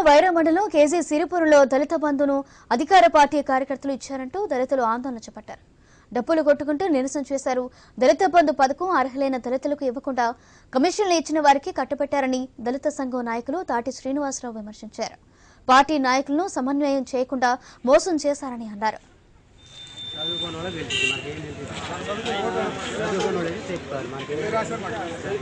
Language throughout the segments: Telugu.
వైరా మండలం కేజీ సిరిపురంలో దళిత బంధును అధికార పార్టీ కార్యకర్తలు ఇచ్చారంటూ దళితులు ఆందోళన చేపట్టారు డప్పులు కొట్టుకుంటూ నిరసన చేశారు దళిత బంధు పథకం అర్హులైన దళితులకు ఇవ్వకుండా కమిషన్లు ఇచ్చిన వారికి కట్టబెట్టారని దళిత సంఘం నాయకులు తాటి శ్రీనివాసరావు విమర్శించారు పార్టీ నాయకులను సమన్వయం చేయకుండా మోసం చేశారని అన్నారు చదువుకున్నోడే గెలిచింది మనకేం తెలుసు చదువుకున్నోడే చెప్తారు మనకి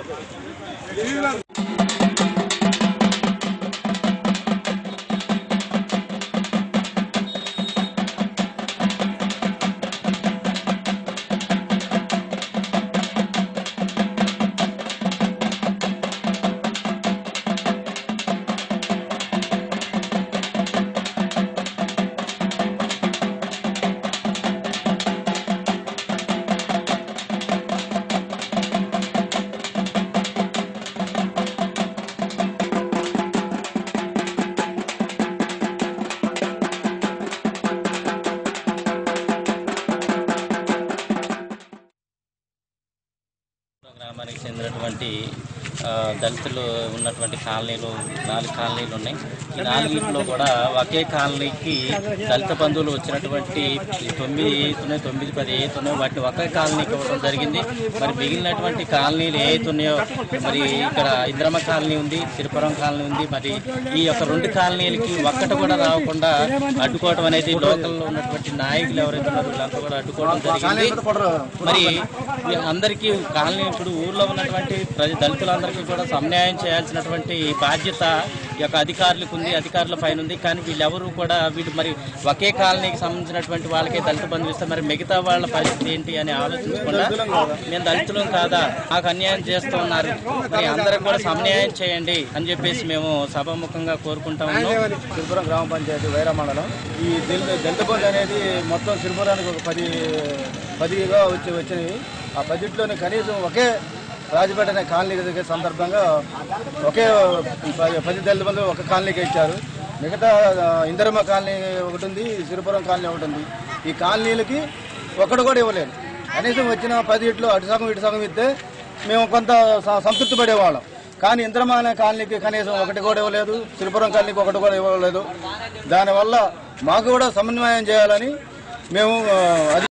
గ్రామానికి చెందినటువంటి ఆ, దళితులు ఉన్నటువంటి కాలనీలు నాలుగు కాలనీలు ఉన్నాయి ఈ నాలుగింటిలో కూడా ఒకే కాలనీకి దళిత బంధువులు వచ్చినటువంటి ఈ తొమ్మిది ఏతున్నాయో తొమ్మిది పది ఏతున్నాయో వాటిని ఒకే కాలనీకి ఇవ్వడం జరిగింది మరి మిగిలినటువంటి కాలనీలు ఏ ఉన్నాయో మరి ఇక్కడ ఇంద్రమ్మ కాలనీ ఉంది సిరిపురం కాలనీ ఉంది మరి ఈ యొక్క రెండు కాలనీలకి ఒక్కటి కూడా రాకుండా అడ్డుకోవడం అనేది లోకల్లో ఉన్నటువంటి నాయకులు ఎవరైతే ఉన్నారో వీళ్ళంతా కూడా అడ్డుకోవడం జరిగింది మరి ఈ అందరికీ కాలనీ ఇప్పుడు ఊర్లో ఉన్నటువంటి ప్రజ దళితులందరికీ కూడా సమన్యాయం చేయాల్సినటువంటి బాధ్యత ఈ యొక్క అధికారులకు ఉంది అధికారుల పైన ఉంది కానీ వీళ్ళెవరూ కూడా వీళ్ళు మరి ఒకే కాలనీకి సంబంధించినటువంటి వాళ్ళకే దళిత బంధువు ఇస్తే మరి మిగతా వాళ్ళ పరిస్థితి ఏంటి అని ఆలోచించకుండా మేము దళితులం కాదా మాకు అన్యాయం చేస్తూ ఉన్నారు మరి అందరికి కూడా సమన్యాయం చేయండి అని చెప్పేసి మేము సభాముఖంగా కోరుకుంటా ఉన్నాం సిరిపురం గ్రామ పంచాయతీ వైరా మండలం ఈ దళిత దళిత బంధు అనేది మొత్తం సిరిపురానికి ఒక పది పదిగా వచ్చి వచ్చినవి ఆ పదిట్లోనే కనీసం ఒకే రాజపేట అనే కాలనీ దగ్గర సందర్భంగా ఒకే పది- పది దళిత బంధు ఒక కాలనీకి ఇచ్చారు మిగతా ఆ, ఇందిరమ్మ కాలనీ ఒకటి ఉంది సిరిపురం కాలనీ ఒకటి ఉంది ఈ కాలనీలకి ఒక్కడు కూడా ఇవ్వలేదు కనీసం వచ్చిన పది ఇట్లు అటు సగం ఇటు సగం ఇస్తే మేము కొంత స- సంతృప్తి పడేవాళ్ళం కానీ ఇంద్రమ్మ అనే కాలనీకి కనీసం ఒకటి కూడా ఇవ్వలేదు సిరిపురం కాలనీకి ఒకటి కూడా ఇవ్వలేదు దానివల్ల మాకు కూడా సమన్వయం చేయాలని మేము ఆ, అది